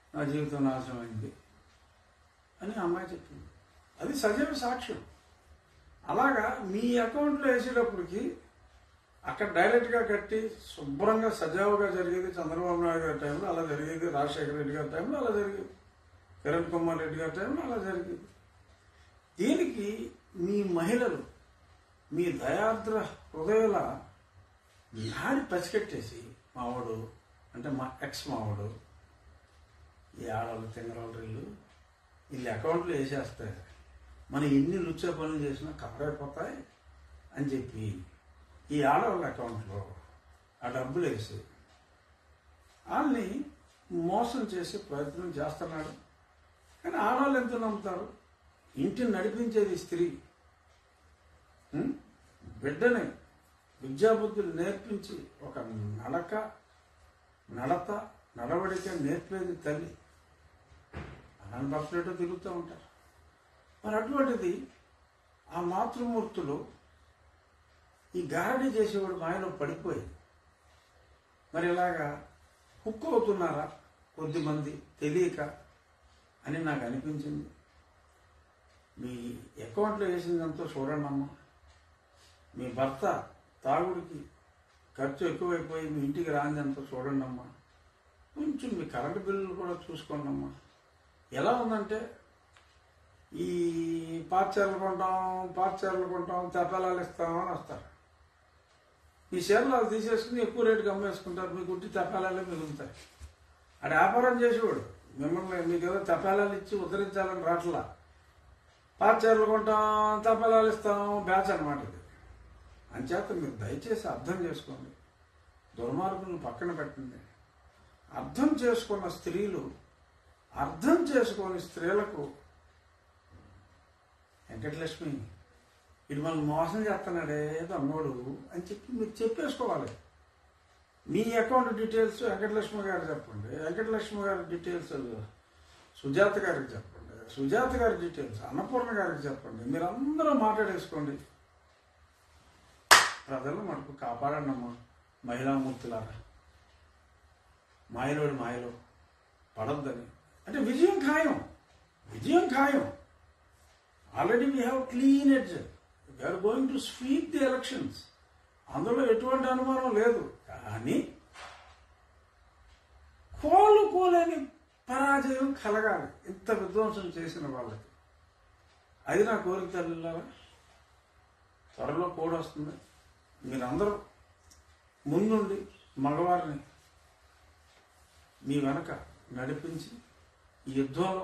నా జీవితం నాశనం అయింది అని ఆ అమ్మాయి చెప్పింది అది సజీవ సాక్ష్యం అలాగా మీ అకౌంట్లో వేసేటప్పటికి అక్కడ డైరెక్ట్గా కట్టి శుభ్రంగా సజావుగా జరిగేది చంద్రబాబు నాయుడు గారి టైంలో అలా జరిగేది రాజశేఖర రెడ్డి గారి టైంలో అలా జరిగేది కిరణ్ కుమార్ రెడ్డి గారి టైంలో అలా జరిగేది దీనికి మీ మహిళలు మీ దయాద్ర హృదయాల నాడి పసికట్టేసి మావాడు అంటే మా ఎక్స్ మావాడు ఈ ఆడవాళ్ళు తింగరాళ్ళు వీళ్ళు వీళ్ళు అకౌంట్లో వేసేస్తే మనం ఎన్ని లుచ్చే పనులు చేసినా కవర్ అయిపోతాయి అని చెప్పి ఈ ఆడవాళ్ళ అకౌంట్లో ఆ డబ్బులు వేసి వాళ్ళని మోసం చేసే ప్రయత్నం చేస్తున్నాడు కానీ ఆడవాళ్ళు ఎంత నమ్ముతారు ఇంటిని నడిపించేది స్త్రీ ఉం? బిడ్డని విద్యాబుద్ధులు నేర్పించి ఒక నడక నడత నడవడిక నేర్పేది తల్లి అలాంటి భక్తులతో తిరుగుతూ ఉంటారు మరి అటువంటిది ఆ మాతృమూర్తులు ఈ గారడీ చేసేవాడు మాయలో పడిపోయి మరి ఇలాగా హుక్ అవుతున్నారా కొద్దిమంది తెలియక అని నాకు అనిపించింది మీ అకౌంట్లో వేసిందంతా చూడండి అమ్మా మీ భర్త తాగుడికి ఖర్చు ఎక్కువైపోయి మీ ఇంటికి రాందంతా చూడండి అమ్మా కొంచెం మీ కరెంటు బిల్లులు కూడా చూసుకోండి అమ్మా ఎలా ఉందంటే ఈ పార్చర్లు కొంటాం పార్చర్లు కొంటాం తెప్పలాలు ఇస్తాం అని వస్తారు ఈ షేర్లు వాళ్ళు తీసేసుకుని ఎక్కువ రేటుకి అమ్మేసుకుంటారు మీకు గుట్టి తెప్పాలాలే మిగులుతాయి అది వ్యాపారం చేసేవాడు మిమ్మల్ని మీకు ఏదో తెప్పాలాలు ఇచ్చి ఉద్ధరించాలని రాట్లా పార్చర్లు కొంటాం తెప్పాలాలు ఇస్తాం బ్యాచ్ అనమాట ఇది అంచేత మీరు దయచేసి అర్థం చేసుకోండి దుర్మార్గులను పక్కన పెట్టండి అర్థం చేసుకున్న స్త్రీలు అర్థం చేసుకోని స్త్రీలకు వెంకటలక్ష్మి ఇది మనం మోసం చేస్తున్నాడే ఏదో అన్నోడు అని చెప్పి మీరు చెప్పేసుకోవాలి మీ అకౌంట్ డీటెయిల్స్ వెంకటలక్ష్మి గారు చెప్పండి వెంకటలక్ష్మి గారి డీటెయిల్స్ సుజాత గారికి చెప్పండి సుజాత గారి డీటెయిల్స్ అన్నపూర్ణ గారికి చెప్పండి మీరు అందరూ మాట్లాడేసుకోండి ప్రజలు మనకు కాపాడండి అమ్మా మహిళామూర్తులారా మాయలోడి మాయలో పడొద్దని అంటే విజయం ఖాయం విజయం ఖాయం already we have clean edge we're going to sweep the elections అందులో ఎటువంటి అనుమానం లేదు కానీ కోలుకోలేని పరాజయం కలగాలి ఇంత విధ్వంసం చేసిన వాళ్ళకి అది నా కోరిక తల్లిలారా త్వరలో కోడ్ వస్తుంది మీరందరూ ముందుండి మగవారిని మీ వెనక నడిపించి ఈ యుద్ధంలో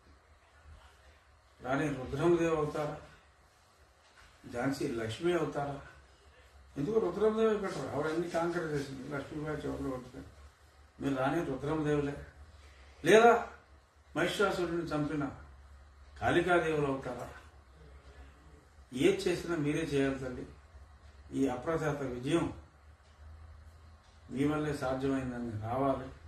రాణి రుద్రమదేవి అవుతారా ఝాన్సీ లక్ష్మి అవుతారా ఎందుకు రుద్రమదేవి పెట్టరు ఆవిడన్ని కాంకర్ చేసింది లక్ష్మీబాయి చివరిలో పట్టుకొని మీరు రాణి రుద్రమదేవులే లేదా మహిషాసురుడిని చంపిన కాళికాదేవులు అవుతారా ఏది చేసినా మీరే చేయాలి తల్లి ఈ అప్రజాత విజయం మీ వల్లే సాధ్యమైందని రావాలి